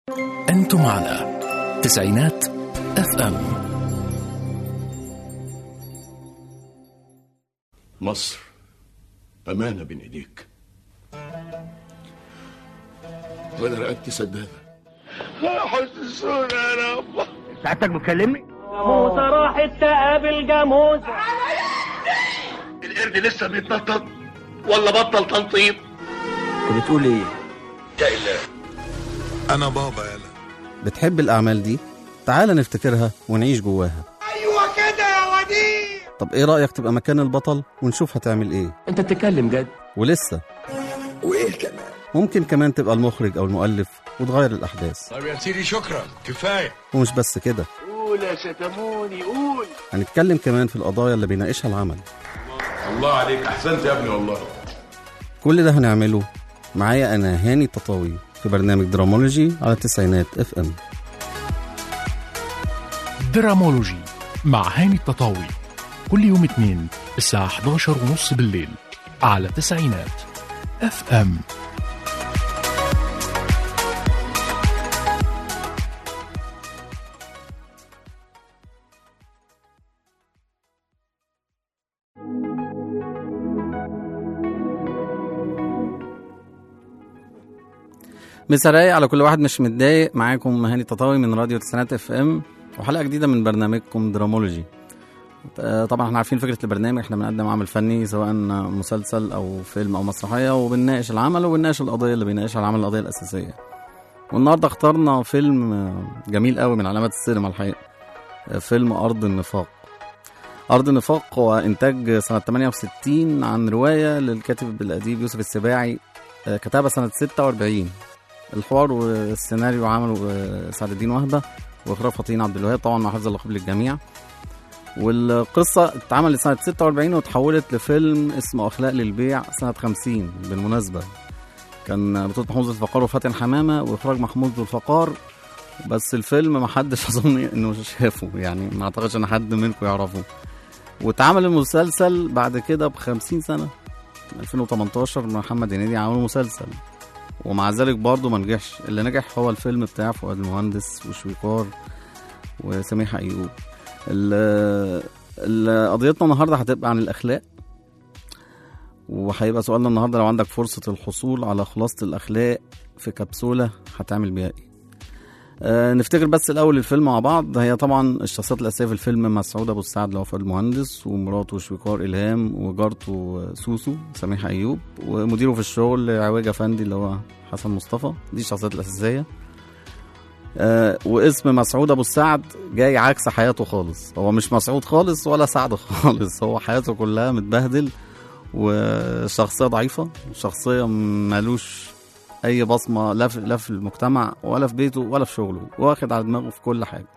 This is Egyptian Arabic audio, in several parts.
أنتم على تسعينات اف ام مصر أمانة بين إيديك وأنا رقبتي سدادة حسسونا يا رب سعادتك بتكلمني؟ موسى راحت تقابل جاموسة القرد لسه بيتنطط ولا بطل تنطيط انت بتقول ايه؟ يا إله انا بابا يلا بتحب الأعمال دي؟ تعال نفتكرها ونعيش جواها أيوة كده يا وديع طب إيه رأيك تبقى مكان البطل ونشوف هتعمل إيه؟ انت بتتكلم جد ولسه وايه كمان ممكن كمان تبقى المخرج أو المؤلف وتغير الأحداث طب يا سيدي شكرا كفايه ومش بس كده قول يا شتموني قول هنتكلم كمان في القضايا اللي بيناقشها العمل الله عليك احسنت يا ابني والله كل ده هنعمله معايا أنا هاني التطاوي في برنامج درامولوجي على التسعينات اف ام درامولوجي مع هاني التطاوي كل يوم اثنين الساعة 11 ونص بالليل على تسعينات اف ام مسا رايق على كل واحد مش متضايق معاكم هاني تطاوي من راديو تسعينات اف ام وحلقه جديده من برنامجكم درامولوجي آه، طبعا احنا عارفين فكره البرنامج احنا بنقدم عمل فني سواء مسلسل او فيلم او مسرحيه وبنناقش العمل وبنناقش القضيه اللي بيناقشها العمل القضيه الاساسيه والنهارده اخترنا فيلم آه، جميل قوي من علامات السينما الحقيقه آه، فيلم ارض النفاق أرض النفاق هو إنتاج سنة 68 عن رواية للكاتب الأديب يوسف السباعي آه، كتبها سنة 46 الحوار والسيناريو عمله آه، سعد الدين وهبة وإخراج فطين عبد الوهاب طبعا مع حفظ اللقب للجميع والقصة اتعملت سنة 46 وتحولت لفيلم اسمه أخلاق للبيع سنة 50 بالمناسبة كان بطولة محمود ذو الفقار وفاتن حمامة وإخراج محمود ذو الفقار بس الفيلم ما حدش أظن إنه شافه يعني ما أعتقدش إن حد منكم يعرفه واتعمل المسلسل بعد كده ب 50 سنة 2018 محمد هنيدي عمل مسلسل ومع ذلك برضه ما نجحش اللي نجح هو الفيلم بتاع فؤاد المهندس وشويكار وسميح ايوب ال- ال- قضيتنا النهارده هتبقى عن الاخلاق وهيبقى سؤالنا النهارده لو عندك فرصه الحصول على خلاصه الاخلاق في كبسوله هتعمل بيها ايه آه نفتكر بس الاول الفيلم مع بعض هي طبعا الشخصيات الاساسيه في الفيلم مسعود ابو السعد اللي هو فؤاد المهندس ومراته شويكار الهام وجارته سوسو سميح ايوب ومديره في الشغل عواج افندي اللي هو حسن مصطفى دي الشخصيات الاساسيه آه واسم مسعود ابو السعد جاي عكس حياته خالص هو مش مسعود خالص ولا سعد خالص هو حياته كلها متبهدل وشخصيه ضعيفه شخصيه مالوش اي بصمه لا في, لا في المجتمع ولا في بيته ولا في شغله واخد على دماغه في كل حاجه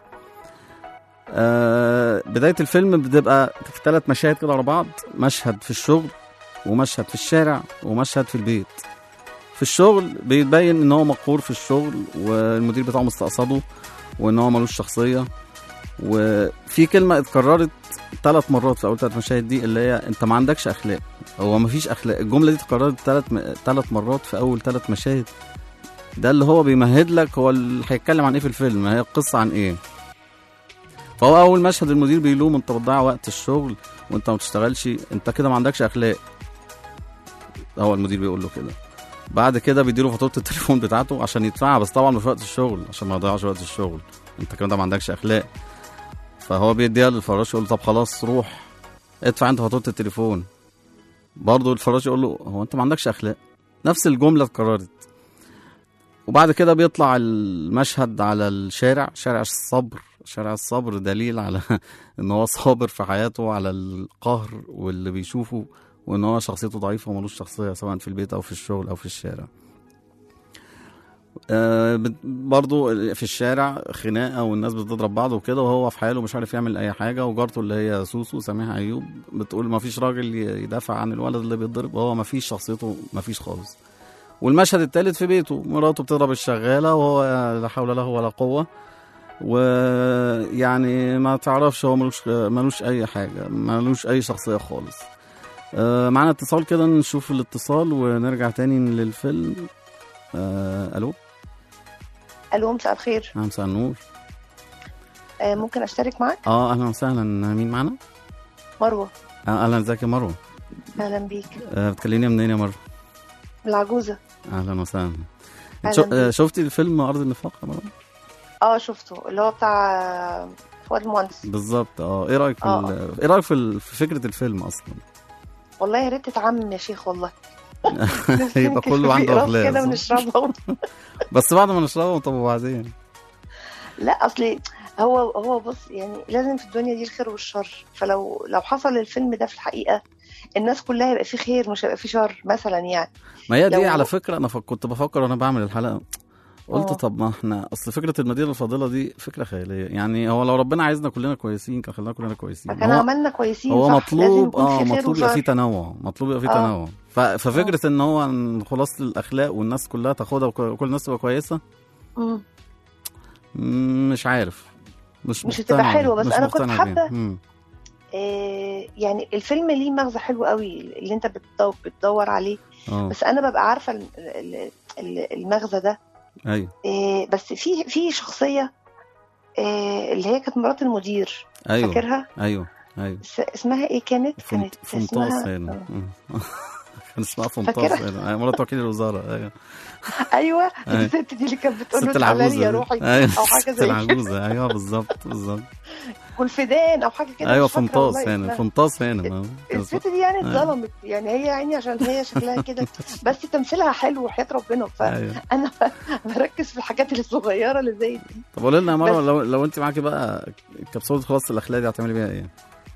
آه بدايه الفيلم بتبقى في ثلاث مشاهد كده ورا بعض مشهد في الشغل ومشهد في الشارع ومشهد في البيت في الشغل بيتبين ان هو مقهور في الشغل والمدير بتاعه مستقصده وان هو ملوش شخصيه وفي كلمه اتكررت ثلاث مرات في اول ثلاث مشاهد دي اللي هي انت ما عندكش اخلاق هو ما فيش اخلاق الجمله دي اتكررت ثلاث م... ثلاث مرات في اول ثلاث مشاهد ده اللي هو بيمهد لك هو اللي هيتكلم عن ايه في الفيلم هي القصه عن ايه فهو اول مشهد المدير بيلوم انت بتضيع وقت الشغل وانت ما بتشتغلش انت كده ما عندكش اخلاق هو المدير بيقول له كده بعد كده بيديله فاتوره التليفون بتاعته عشان يدفعها بس طبعا مش وقت الشغل عشان ما يضيعش وقت الشغل انت كده ما عندكش اخلاق فهو بيديها للفراش يقول له طب خلاص روح ادفع انت فاتوره التليفون برضه الفراش يقول له هو انت ما عندكش اخلاق نفس الجمله اتكررت وبعد كده بيطلع المشهد على الشارع شارع الصبر شارع الصبر دليل على ان هو صابر في حياته على القهر واللي بيشوفه وان هو شخصيته ضعيفه وملوش شخصيه سواء في البيت او في الشغل او في الشارع آه بت- برضو في الشارع خناقه والناس بتضرب بعض وكده وهو في حاله مش عارف يعمل اي حاجه وجارته اللي هي سوسو سميحه ايوب بتقول ما فيش راجل ي- يدافع عن الولد اللي بيتضرب وهو ما فيش شخصيته ما فيش خالص والمشهد الثالث في بيته مراته بتضرب الشغاله وهو لا حول له ولا قوه ويعني ما تعرفش هو ملوش ملوش اي حاجه ملوش اي شخصيه خالص آه، معانا اتصال كده نشوف الاتصال ونرجع تاني للفيلم آه، الو الو مساء الخير نعم مساء النور آه ممكن اشترك معاك اه اهلا وسهلا مين معانا؟ مروه آه اهلا ازيك يا مروه اهلا بيك آه بتكلميني منين يا مروه؟ العجوزه اهلا وسهلا أهلا شو... بيك. آه شفتي الفيلم ارض النفاق يا مروه؟ اه شفته اللي هو بتاع آه، فؤاد المهندس بالظبط اه ايه رايك في آه. ال... ايه رايك في, ال... في فكره الفيلم اصلا؟ والله يا ريت تتعمم يا شيخ والله يبقى كله عنده كده اغلاط ونشربها بس بعد ما نشربه طب وبعدين لا اصلي هو هو بص يعني لازم في الدنيا دي الخير والشر فلو لو حصل الفيلم ده في الحقيقه الناس كلها يبقى فيه خير مش هيبقى فيه شر مثلا يعني ما هي دي لو- على فكره انا ف... كنت بفكر وانا بعمل الحلقه قلت آه. طب ما احنا اصل فكره المدينه الفاضله دي فكره خياليه يعني هو لو ربنا عايزنا كلنا كويسين كان خلانا كلنا كويسين فكان هو... عملنا كويسين هو صح مطلوب لازم يكون اه في خير مطلوب يبقى وشر. فيه تنوع مطلوب يبقى فيه آه. تنوع ف... ففكره ان هو إن خلاصه الاخلاق والناس كلها تاخدها وك- وكل الناس تبقى كويسه مم. مم، مش عارف مش مش مقتنع هتبقى حلوة، بيه. بس مش أنا كنت مقتنع بيه. حابة- مم. آه يعني الفيلم ليه مغزى حلو قوي اللي انت بتدور, بتدور عليه اه بس انا ببقى عارفه ال- ال- ال- المغزى ده ايوه آه بس في في شخصيه آه اللي هي كانت مرات المدير ايوه فاكرها ايوه ايوه س- اسمها ايه كانت فنط... كانت فنطاس اسمها هنا آه. مم. كان اسمها فنطاس فاكرها؟ هنا أيوة، مرات وكيل الوزاره ايوه ايوه أيوة. الست دي اللي كانت بتقول له الست تعالى لي العجوزه يا دي. روحي ايوه او حاجه الست زي كده العجوزه ايوه بالظبط بالظبط والفدان او حاجه كده ايوه مش فاكرة فنطاس والله هنا اسمها. فنطاس هنا آه. الست دي يعني أيوة. اتظلمت يعني هي عيني عشان هي شكلها كده بس تمثيلها حلو وحياة ربنا ايوه فانا بركز في الحاجات الصغيره اللي زي دي طب قولي لنا يا مروه بس- لو لو انت معاكي بقى كبسوله خلاص الاخلاق دي هتعملي بيها ايه؟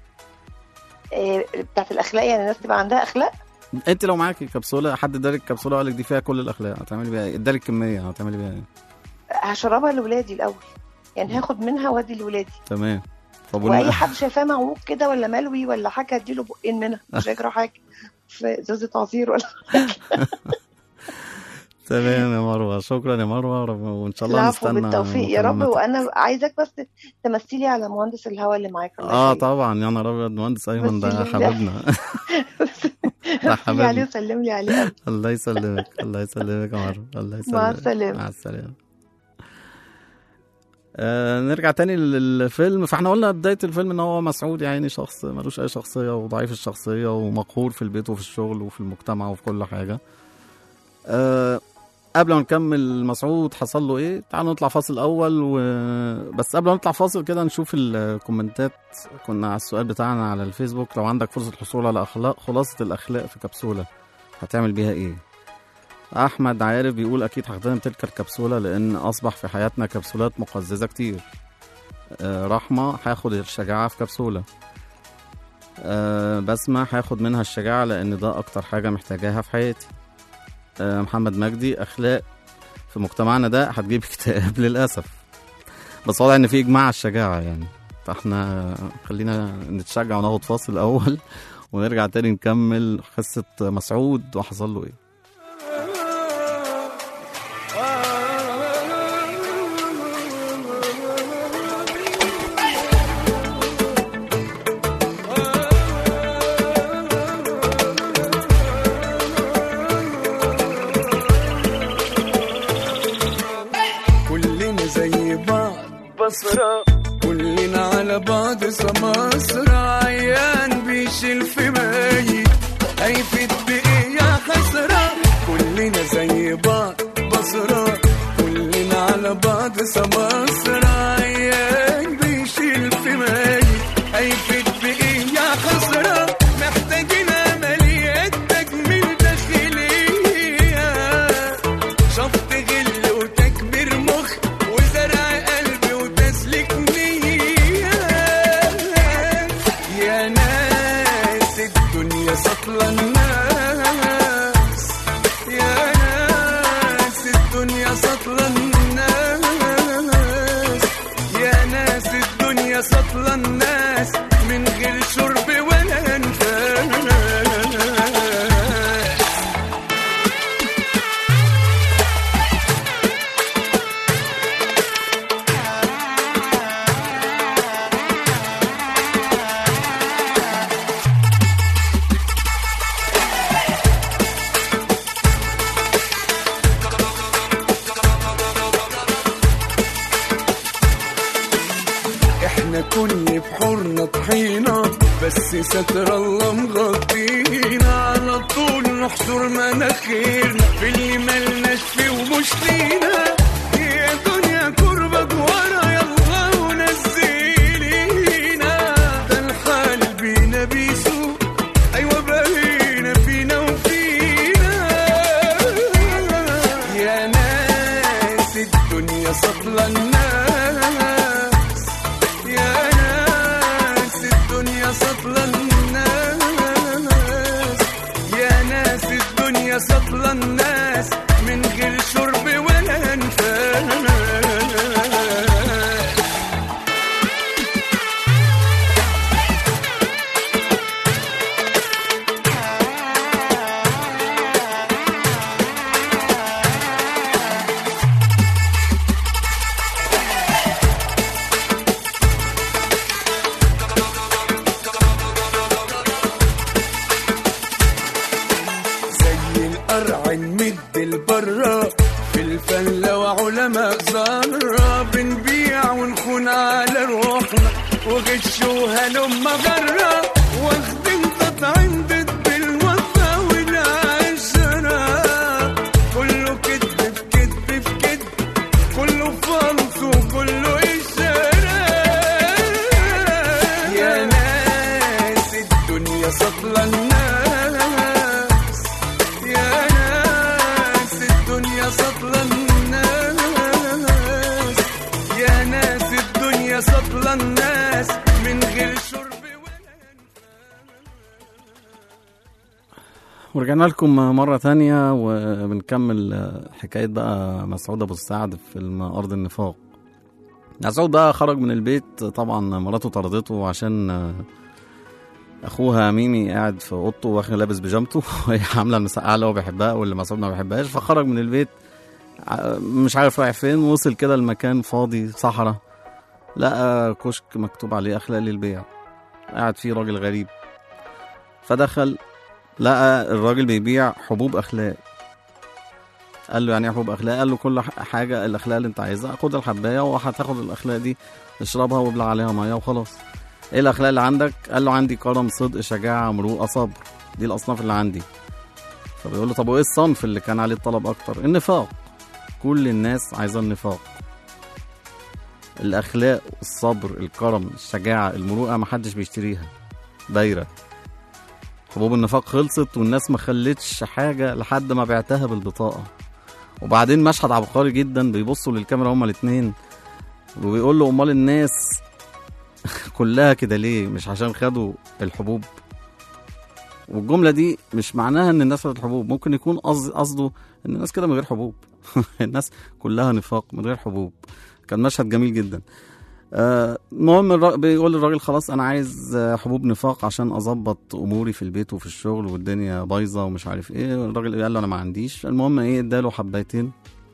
آه، بتاعت الاخلاق يعني الناس تبقى عندها اخلاق انت لو معاكي كبسوله حد ادالك كبسوله وقال لك دي فيها كل الاخلاق هتعملي بيها ايه؟ ادالك كميه هتعملي بيها ايه؟ هشربها لاولادي الاول يعني هاخد منها وادي لاولادي تمام طب واي ون- حد شايفاه معوق كده ولا ملوي ولا حاجه اديله بقين منها مش هيجرى حاجه في ازازه عصير ولا تمام يا مروه شكرا يا مروه رب- وان شاء الله العفو نستنى بالتوفيق يا رب مكالمتك. وانا عايزك بس تمثلي على مهندس الهوا اللي معاك الله اه يخليك. طبعا يا نهار ابيض مهندس ايمن ده بس اللي- حبيبنا ده سلمي عليه حبيبنا وسلم لي عليه أوي. الله يسلمك الله يسلمك يا مروه الله يسلمك مع السلامة. مع السلامه آه نرجع تاني للفيلم فاحنا قلنا بدايه الفيلم ان هو مسعود يعني شخص ملوش اي شخصيه وضعيف الشخصيه ومقهور في البيت وفي الشغل وفي المجتمع وفي كل حاجه آه قبل ما نكمل مسعود حصل له ايه تعالوا نطلع فاصل اول و... بس قبل ما نطلع فاصل كده نشوف الكومنتات كنا على السؤال بتاعنا على الفيسبوك لو عندك فرصه الحصول على اخلاق خلاصه الاخلاق في كبسوله هتعمل بيها ايه احمد عارف بيقول اكيد هغتنم تلك الكبسوله لان اصبح في حياتنا كبسولات مقززه كتير آه رحمه هاخد الشجاعه في كبسوله آه بسمة هاخد منها الشجاعة لأن ده أكتر حاجة محتاجاها في حياتي آه محمد مجدي أخلاق في مجتمعنا ده هتجيب اكتئاب للأسف بس واضح إن في إجماع على الشجاعة يعني فاحنا خلينا نتشجع وناخد فاصل أول ونرجع تاني نكمل قصة مسعود وحصل له إيه كلنا زي بعض بصرة كلنا على بعض سماسرة عيان بيشيل في ميت هيفيد بإيه يا خسرة كلنا زي بعض بصرة كلنا على بعض سماسرة عيان بيشيل في ميت هيفيد بإيه يا خسرة محتاجين عمليات تجميل داخلية شفط غل وتكبير مخ وزرع قلبي وتسليك نية يا ناس الدنيا سطلة الناس يا ناس الدنيا سطلة الناس كل بحورنا طحينة بس ستر الله مغطينا على طول نحشر مناخيرنا في اللي ملناش فيه ومش لينا يا دنيا كربة ورا يلا ونزلينا ده الحال بينا بيسوق ايوه بقينا فينا وفينا يا ناس الدنيا سطلة الناس يا ناس الدنيا سطلة الناس يا ناس الدنيا سطلة الناس من غير شرب ولا انفاس زي القرع نمد البرة في الفلة وعلماء ذرة بنبيع ونخون على روحنا وغشوها لما غرة واخدين تطعيم ضد الوفا والعشرة كله كذب في كذب في كذب كله فلس وكله إشارة يا ناس الدنيا سطلة الناس يا ناس الدنيا سطلة الناس يا ناس الدنيا سطلة الناس من غير شرب ورجعنا لكم مرة تانية وبنكمل حكاية بقى مسعود أبو السعد في فيلم أرض النفاق مسعود بقى خرج من البيت طبعا مراته طردته عشان أخوها ميمي قاعد في أوضته واخد لابس بيجامته وهي عاملة المسقعة اللي هو بيحبها واللي مسعود ما بيحبهاش فخرج من البيت ع- مش عارف رايح فين وصل كده المكان فاضي صحراء لقى كشك مكتوب عليه أخلاق للبيع قاعد فيه راجل غريب فدخل لقى الراجل بيبيع حبوب اخلاق قال له يعني ايه حبوب اخلاق قال له كل ح- حاجه الاخلاق اللي انت عايزها خد الحبايه وهتاخد الاخلاق دي اشربها وابلع عليها ميه وخلاص ايه الاخلاق اللي عندك قال له عندي كرم صدق شجاعه مروءه صبر دي الاصناف اللي عندي فبيقول له طب وايه الصنف اللي كان عليه الطلب اكتر النفاق كل الناس عايزه النفاق الاخلاق الصبر الكرم الشجاعه المروءه محدش بيشتريها دايره حبوب النفاق خلصت والناس ما خلتش حاجة لحد ما بعتها بالبطاقة وبعدين مشهد عبقري جدا بيبصوا للكاميرا هما الاتنين وبيقول له امال الناس كلها كده ليه مش عشان خدوا الحبوب والجملة دي مش معناها ان الناس خدت الحبوب ممكن يكون قصد- قصده ان الناس كده من غير حبوب الناس كلها نفاق من غير حبوب كان مشهد جميل جدا آه، المهم الر- بيقول للراجل خلاص انا عايز آه، حبوب نفاق عشان اظبط اموري في البيت وفي الشغل والدنيا بايظه ومش عارف ايه الراجل قال له انا ما عنديش المهم ايه اداله حبايتين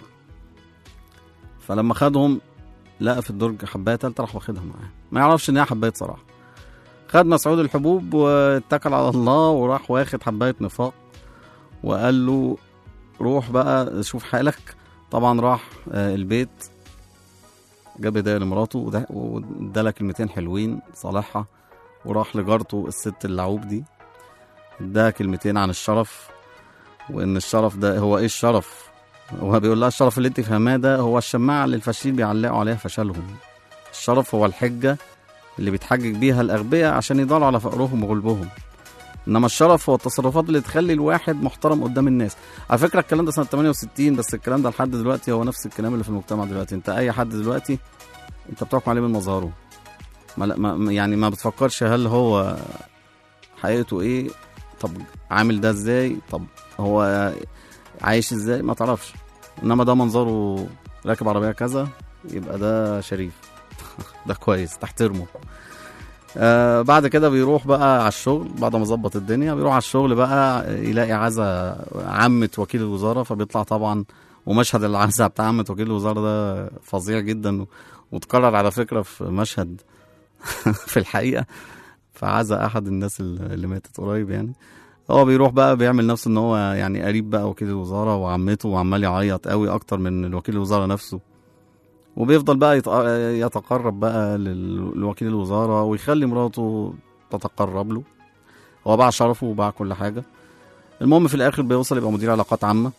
فلما خدهم لقى في الدرج حبايه تالته راح واخدها معاه ما يعرفش ان هي حبايه صراحه خد مسعود الحبوب واتكل على الله وراح واخد حبايه نفاق وقال له روح بقى شوف حالك طبعا راح آه، البيت جاب هدايا لمراته وده- وادالها كلمتين حلوين صالحها وراح لجارته الست اللعوب دي اداها كلمتين عن الشرف وان الشرف ده هو ايه الشرف هو بيقول لها الشرف اللي انت فاهماه ده هو الشماعه اللي الفاشلين بيعلقوا عليها فشلهم الشرف هو الحجه اللي بيتحجج بيها الاغبياء عشان يداروا على فقرهم وغلبهم انما الشرف هو التصرفات اللي تخلي الواحد محترم قدام الناس على فكره الكلام ده سنه 68 بس الكلام ده لحد دلوقتي هو نفس الكلام اللي في المجتمع دلوقتي انت اي حد دلوقتي انت بتحكم عليه من مظهره ما لا- ما يعني ما بتفكرش هل هو حقيقته ايه طب عامل ده ازاي طب هو عايش ازاي ما تعرفش انما ده منظره راكب عربيه كذا يبقى ده شريف ده كويس تحترمه آه بعد كده بيروح بقى على الشغل بعد ما ظبط الدنيا بيروح على الشغل بقى يلاقي عزا عمة وكيل الوزارة فبيطلع طبعا ومشهد العزا بتاع عمة وكيل الوزارة ده فظيع جدا وتكرر على فكرة في مشهد في الحقيقة في عزا أحد الناس اللي ماتت قريب يعني هو بيروح بقى بيعمل نفسه ان هو يعني قريب بقى وكيل الوزارة وعمته وعمال يعيط قوي اكتر من الوكيل الوزارة نفسه وبيفضل بقى يتق- يتقرب بقى لل- لوكيل الوزاره ويخلي مراته تتقرب له هو باع شرفه وباع كل حاجه المهم في الاخر بيوصل يبقى مدير علاقات عامه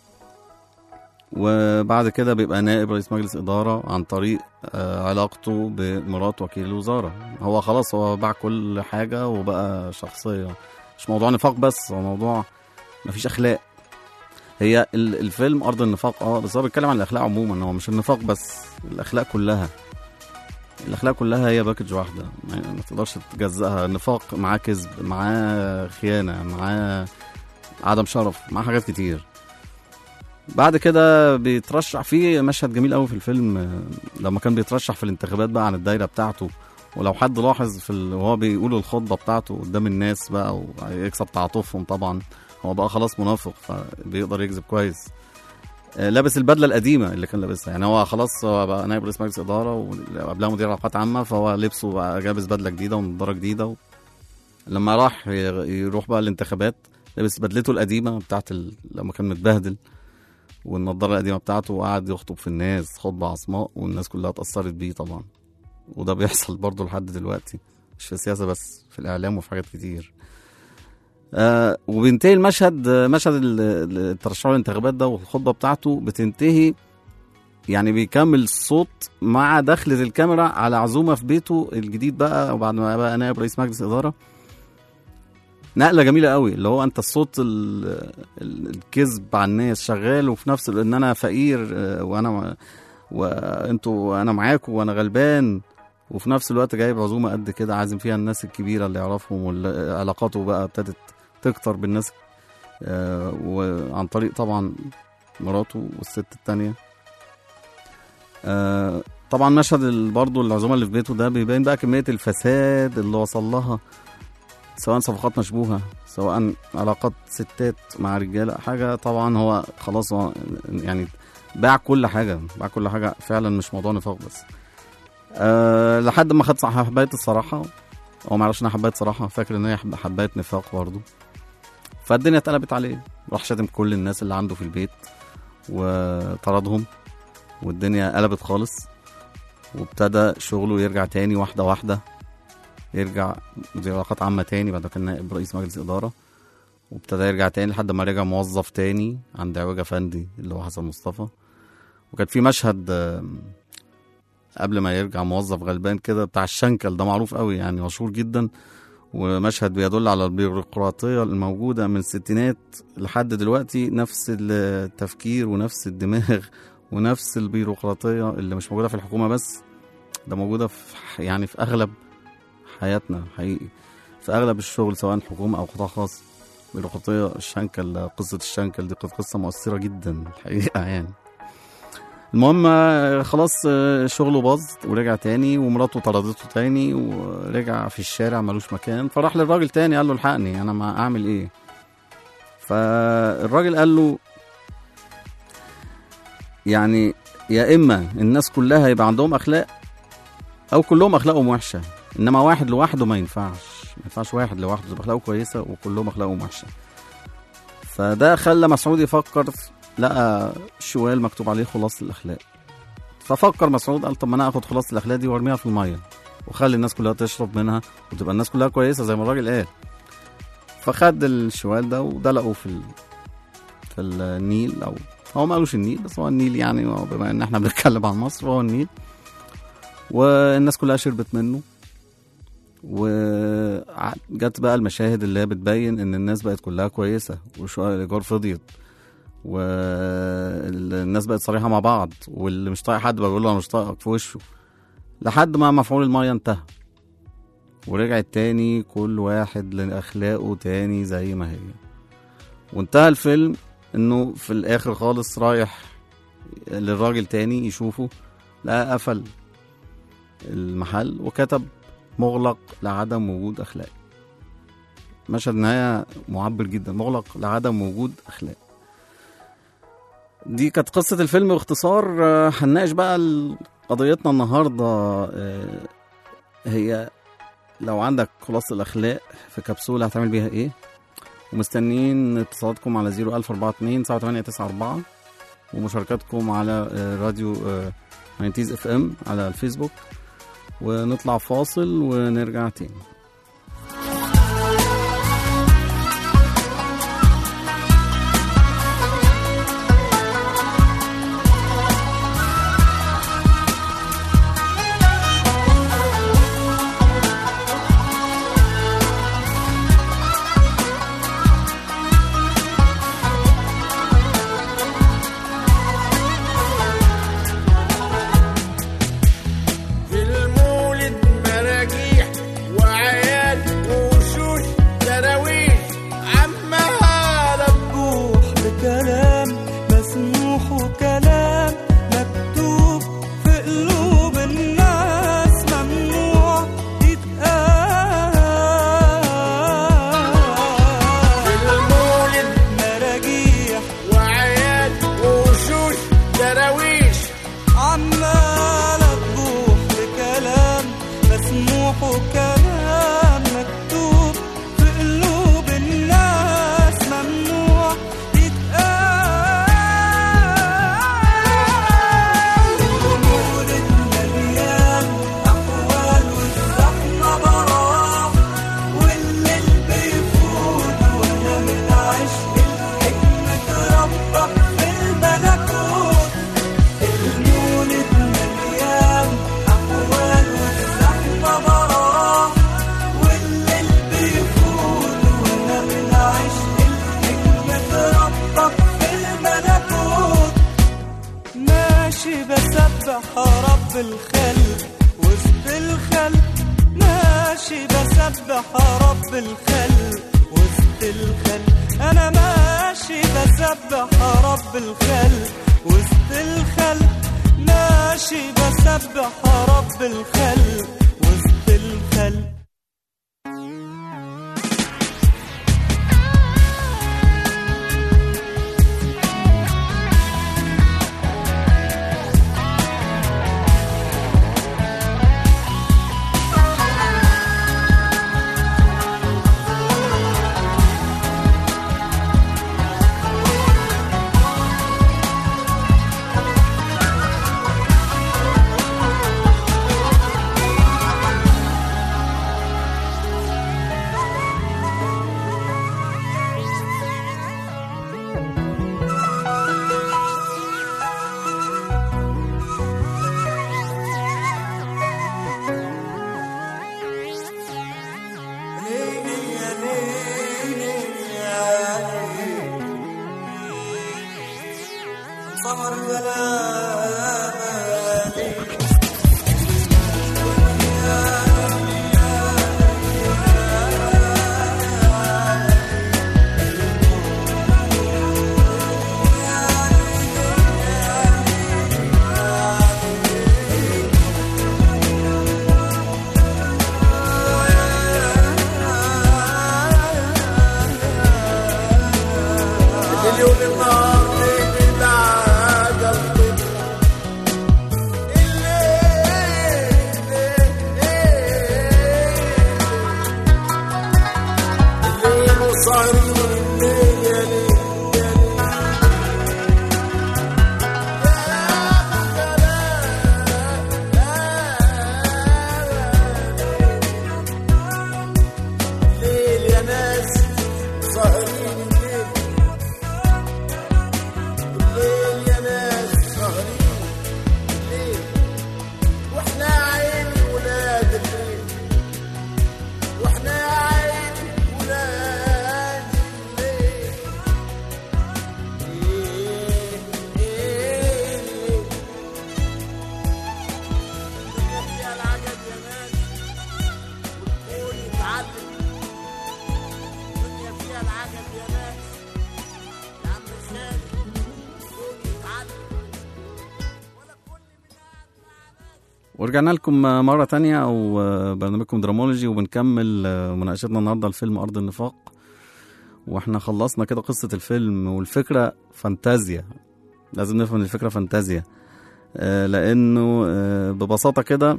وبعد كده بيبقى نائب رئيس مجلس إدارة عن طريق آه، علاقته بمرات وكيل الوزارة هو خلاص هو باع كل حاجة وبقى شخصية مش موضوع نفاق بس هو موضوع مفيش أخلاق هي ال- الفيلم أرض النفاق اه بس هو بيتكلم عن الأخلاق عموما هو مش النفاق بس الأخلاق كلها الأخلاق كلها هي باكج واحدة ما ما تقدرش تجزأها النفاق معاه كذب معاه خيانة معاه عدم شرف معاه حاجات كتير بعد كده بيترشح في مشهد جميل قوي في الفيلم آه، لما كان بيترشح في الانتخابات بقى عن الدايره بتاعته ولو حد لاحظ في ال... وهو بيقول الخطبه بتاعته قدام الناس بقى ويكسب تعاطفهم طبعا هو بقى خلاص منافق فبيقدر يكذب كويس آه، لابس البدله القديمه اللي كان لابسها يعني هو خلاص هو بقى نائب رئيس مجلس اداره وقبلها مدير علاقات عامه فهو لبسه بقى لابس بدله جديده ونضاره جديده و... لما راح ي- يروح بقى الانتخابات لابس بدلته القديمه بتاعت ال... لما كان متبهدل والنضاره القديمه بتاعته وقعد يخطب في الناس خطبه عصماء والناس كلها اتاثرت بيه طبعا وده بيحصل برضه لحد دلوقتي مش في السياسه بس في الاعلام وفي حاجات كتير آه وبينتهي المشهد آه، مشهد ال- ال- الترشح للانتخابات ده والخطبه بتاعته بتنتهي يعني بيكمل الصوت مع دخلة الكاميرا على عزومة في بيته الجديد بقى وبعد ما بقى نائب رئيس مجلس إدارة نقلة جميلة قوي اللي هو أنت الصوت ال- ال- الكذب على الناس شغال وفي نفس ال- إن أنا فقير آه، وأنا وأنتوا أنا معاكم وأنا غلبان وفي نفس الوقت جايب عزومة قد كده عازم فيها الناس الكبيرة اللي يعرفهم وعلاقاته بقى ابتدت تكتر بالناس آه، وعن طريق طبعا مراته والست التانية آه، طبعا مشهد ال- برضه العزومة اللي في بيته ده بيبين بقى كمية الفساد اللي وصل لها سواء صفقات مشبوهة سواء علاقات ستات مع رجالة حاجة طبعا هو خلاص هو يعني باع كل حاجة باع كل حاجة فعلا مش موضوع نفاق بس أه لحد ما خد صح- حباية الصراحة هو ما يعرفش انها حباية صراحة فاكر ان هي حب- حباية نفاق برضه فالدنيا اتقلبت عليه راح شاتم كل الناس اللي عنده في البيت وطردهم والدنيا قلبت خالص وابتدى شغله يرجع تاني واحدة واحدة يرجع مدير علاقات عامة تاني بعد ما كان نائب رئيس مجلس إدارة وابتدى يرجع تاني لحد ما رجع موظف تاني عند عوجة فندي اللي هو حسن مصطفى وكان في مشهد آم، قبل ما يرجع موظف غلبان كده بتاع الشنكل ده معروف قوي يعني مشهور جدا ومشهد بيدل على البيروقراطية الموجودة من الستينات لحد دلوقتي نفس التفكير ونفس الدماغ ونفس البيروقراطية اللي مش موجودة في الحكومة بس ده موجودة في يعني في أغلب حياتنا حقيقي في أغلب الشغل سواء حكومة أو قطاع خاص بيروقراطية الشنكل قصة الشنكل دي كانت قصة مؤثرة جدا الحقيقة يعني المهم آه، خلاص آه، شغله باظ ورجع تاني ومراته طردته تاني ورجع في الشارع ملوش مكان فراح للراجل تاني قال له الحقني انا ما اعمل ايه فالراجل قال له يعني يا اما الناس كلها يبقى عندهم اخلاق او كلهم اخلاقهم وحشه انما واحد لوحده ما ينفعش ما ينفعش واحد لوحده تبقى اخلاقه كويسه وكلهم اخلاقهم وحشه فده خلى مسعود يفكر لقى شوال مكتوب عليه خلاص الاخلاق ففكر مسعود قال طب ما انا اخد خلاص الاخلاق دي وارميها في الميه وخلي الناس كلها تشرب منها وتبقى الناس كلها كويسه زي ما الراجل قال فخد الشوال ده ودلقه في ال... في النيل او هو ما قالوش النيل بس هو النيل يعني بما ان احنا بنتكلم عن مصر فهو النيل والناس كلها شربت منه وجت بقى المشاهد اللي هي بتبين ان الناس بقت كلها كويسه وشقق الايجار فضيت والناس بقت صريحه مع بعض واللي مش طايق حد بقول له انا مش طايقك في وشه لحد ما مفعول الميه انتهى ورجعت تاني كل واحد لاخلاقه تاني زي ما هي وانتهى الفيلم انه في الاخر خالص رايح للراجل تاني يشوفه لقى قفل المحل وكتب مغلق لعدم وجود اخلاق مشهد نهايه معبر جدا مغلق لعدم وجود اخلاق دي كانت قصة الفيلم باختصار آه، هنناقش بقى ال- قضيتنا النهاردة آه، هي لو عندك خلاص الأخلاق في كبسولة هتعمل بيها إيه ومستنيين اتصالاتكم على 01042 7894 ومشاركاتكم على آه، راديو آه، ناينتيز اف ام على الفيسبوك ونطلع فاصل ونرجع تاني في المولد مراجيح وعيال ووشوش دراويش عمها لبوح بكلام مسموح وكلام مكتوب في قلوب الناس ممنوع يتقال في المولد مراجيح وعيال ووشوش دراويش عمالة تبوح بكلام مسموح وكلام مكتوب في قلوب الناس ممنوع يتقال المولد مليان أحوال والزحمة براح والليل بيفوت وأنا من عشق الحكمة ربك في الملكوت المولد مليان أحوال والزحمة براح والليل بيفوت وأنا من عشق الحكمة ربك في الملكوت ماشي بسبح رب الخلق وسط الخلق ماشي بسبح رب الخلق وسط الخلق انا ماشي بسبح رب الخلق وسط الخلق ماشي بسبح رب الخلق وسط الخلق مليون النهار ليل العجل الليل وسهرين الليل يا ليل يا ليل الليل يا ناس سهرين الليل الليل يا ناس سهرين الليل واحنا عيني ولاد الليل واحنا عيني ولاد الليل إيه إيه الليل الدنيا فيها العجب يا ناس والكون يتعلم الدنيا فيها العجب يا ناس يا عم خالد الكون يتعلم ولا كل من قاعد مع ناس ورجعنا لكم مرة تانية أو برنامجكم درامولوجي وبنكمل مناقشتنا النهاردة لفيلم أرض النفاق واحنا خلصنا كده قصة الفيلم والفكرة فانتازيا لازم نفهم ان الفكرة فانتازيا آه، لأنه آه، ببساطة كده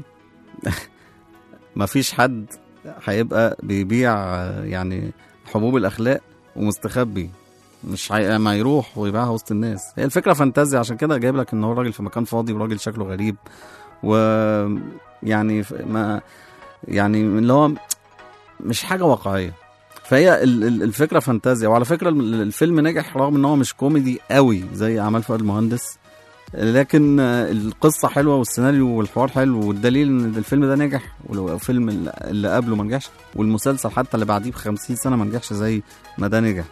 مفيش حد هيبقى بيبيع آه، يعني حبوب الأخلاق ومستخبي مش هي... ما يروح ويبيعها وسط الناس هي الفكره فانتازيا عشان كده جايب لك ان هو راجل في مكان فاضي وراجل شكله غريب و يعني ف- ما يعني اللي هو مش حاجه واقعيه فهي ال- ال- الفكره فانتازيا وعلى فكره ال- الفيلم نجح رغم ان هو مش كوميدي قوي زي اعمال فؤاد المهندس لكن آه، القصه حلوه والسيناريو والحوار حلو والدليل ان الفيلم ده نجح والفيلم اللي قبله ما نجحش والمسلسل حتى اللي بعديه ب 50 سنه ما نجحش زي ما ده نجح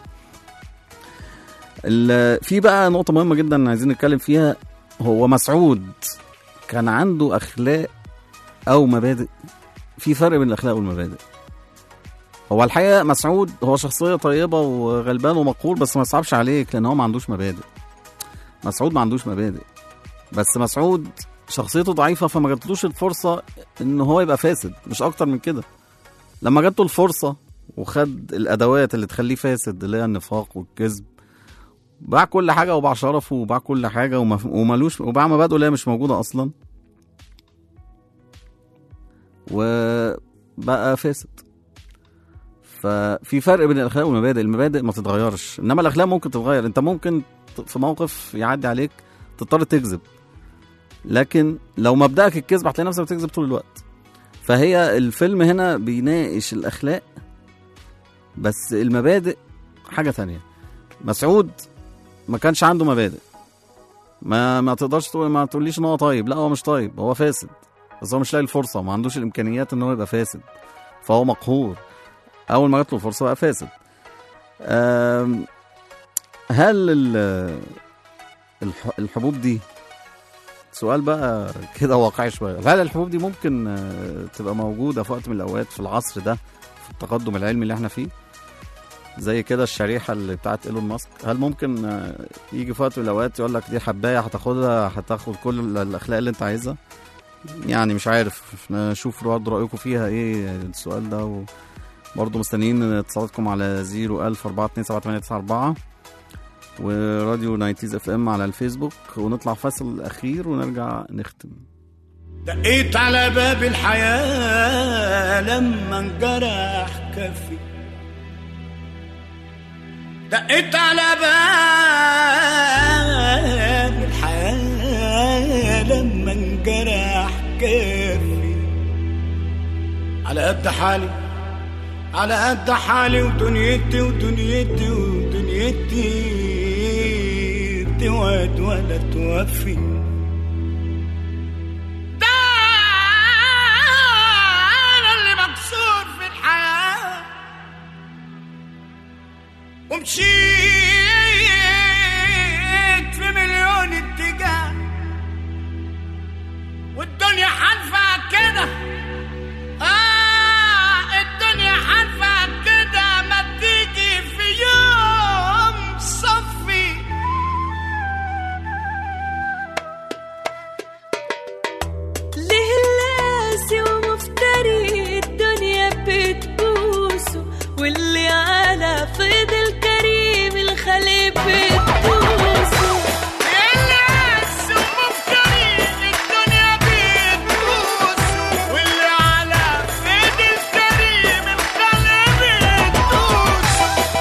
ال- في بقى نقطة مهمة جدا عايزين نتكلم فيها هو مسعود كان عنده أخلاق أو مبادئ في فرق بين الأخلاق والمبادئ هو الحقيقة مسعود هو شخصية طيبة وغلبان ومقهور بس ما يصعبش عليك لأن هو ما عندوش مبادئ مسعود ما عندوش مبادئ بس مسعود شخصيته ضعيفة فما جاتلوش الفرصة إن هو يبقى فاسد مش أكتر من كده لما جاته الفرصة وخد الأدوات اللي تخليه فاسد اللي هي النفاق والكذب باع كل حاجة وباع شرفه وباع كل حاجة وما- ومالوش وباع مبادئه اللي هي مش موجودة أصلا وبقى فاسد ففي فرق بين الأخلاق والمبادئ المبادئ ما تتغيرش إنما الأخلاق ممكن تتغير أنت ممكن ت- في موقف يعدي عليك تضطر تكذب لكن لو مبدأك الكذب هتلاقي نفسك بتكذب طول الوقت فهي الفيلم هنا بيناقش الأخلاق بس المبادئ حاجة تانية مسعود ما كانش عنده مبادئ ما ما تقدرش تقول ما تقوليش ان هو طيب لا هو مش طيب هو فاسد بس هو مش لاقي الفرصه وما عندوش الامكانيات ان هو يبقى فاسد فهو مقهور اول ما جات له الفرصه بقى فاسد أم، هل ال- الح- الحبوب دي سؤال بقى كده واقعي شويه هل الحبوب دي ممكن آه، تبقى موجوده في وقت من الاوقات في العصر ده في التقدم العلمي اللي احنا فيه زي كده الشريحه اللي بتاعت ايلون ماسك هل ممكن آه، يجي في وقت من الاوقات يقول لك دي حبايه هتاخدها هتاخد كل ال- الاخلاق اللي انت عايزها يعني مش عارف نشوف برضه رايكم فيها ايه السؤال ده وبرضه مستنيين اتصالاتكم على 01000 427 وراديو نايتيز اف ام على الفيسبوك ونطلع فاصل اخير ونرجع نختم دقيت على باب الحياة لما انجرح كفي دقيت على باب الحياة لما انجرح كفي على قد حالي على قد حالي ودنيتي ودنيتي ودنيتي توعد ولا توفي ده انا اللي مكسور في الحياه ومشيت في مليون اتجاه والدنيا حالفة كده آه الدنيا حالفة كده ما تيجي في يوم صفي ليه اللاسي ومفتري الدنيا بتبوسه واللي على فيض الكريم الخلي بتبوسه الناس ومفتري الدنيا بتبوس واللي على ايد الكريم الخلق بتبوس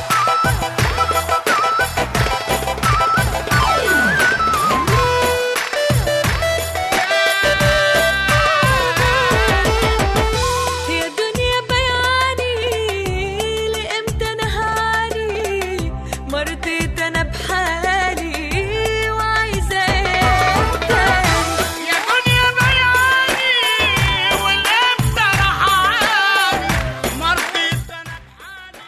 يا دنيا بيعاني لامتى انا هعاني مرضيت انا بحالي وعايزه ايه تاني يا دنيا بيعاني والامتى راح اعاني مرضيت انا بحالي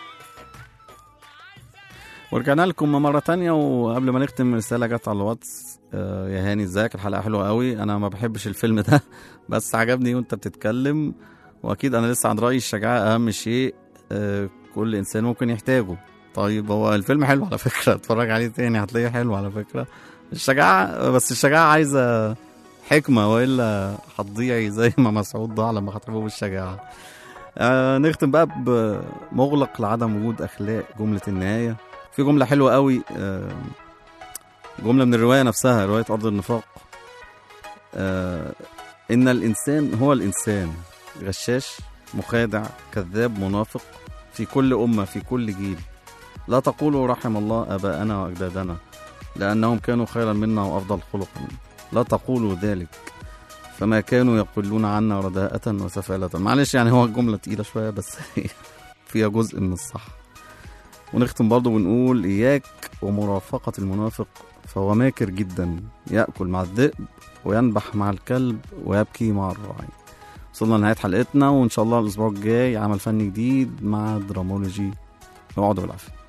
ورجعنا لكم مرة تانية وقبل ما نختم رسالة جت على الواتس آه، يا هاني ازيك الحلقة حلوة قوي انا ما بحبش الفيلم ده بس عجبني وانت بتتكلم واكيد انا لسه عند رأيي الشجاعة اهم شيء آه، كل انسان ممكن يحتاجه طيب هو الفيلم حلو على فكرة اتفرج عليه تاني هتلاقيه حلو على فكرة الشجاعة بس الشجاعة عايزة حكمة والا هتضيعي زي ما مسعود ضاع لما خاطبه بالشجاعة آه نختم بقى بمغلق لعدم وجود اخلاق جملة النهاية في جملة حلوة قوي آه، جملة من الرواية نفسها رواية أرض النفاق آه، إن الإنسان هو الإنسان غشاش مخادع كذاب منافق في كل أمة في كل جيل لا تقولوا رحم الله آباءنا وأجدادنا لأنهم كانوا خيرا منا وأفضل خلقا لا تقولوا ذلك فما كانوا يقولون عنا رداءة وسفالة معلش يعني هو الجملة تقيلة شوية بس هي فيها جزء من الصح ونختم برضه ونقول إياك ومرافقة المنافق فهو ماكر جدا يأكل مع الذئب وينبح مع الكلب ويبكي مع الراعي وصلنا لنهاية حلقتنا وإن شاء الله الأسبوع الجاي عمل فني جديد مع درامولوجي اقعدوا بالعافية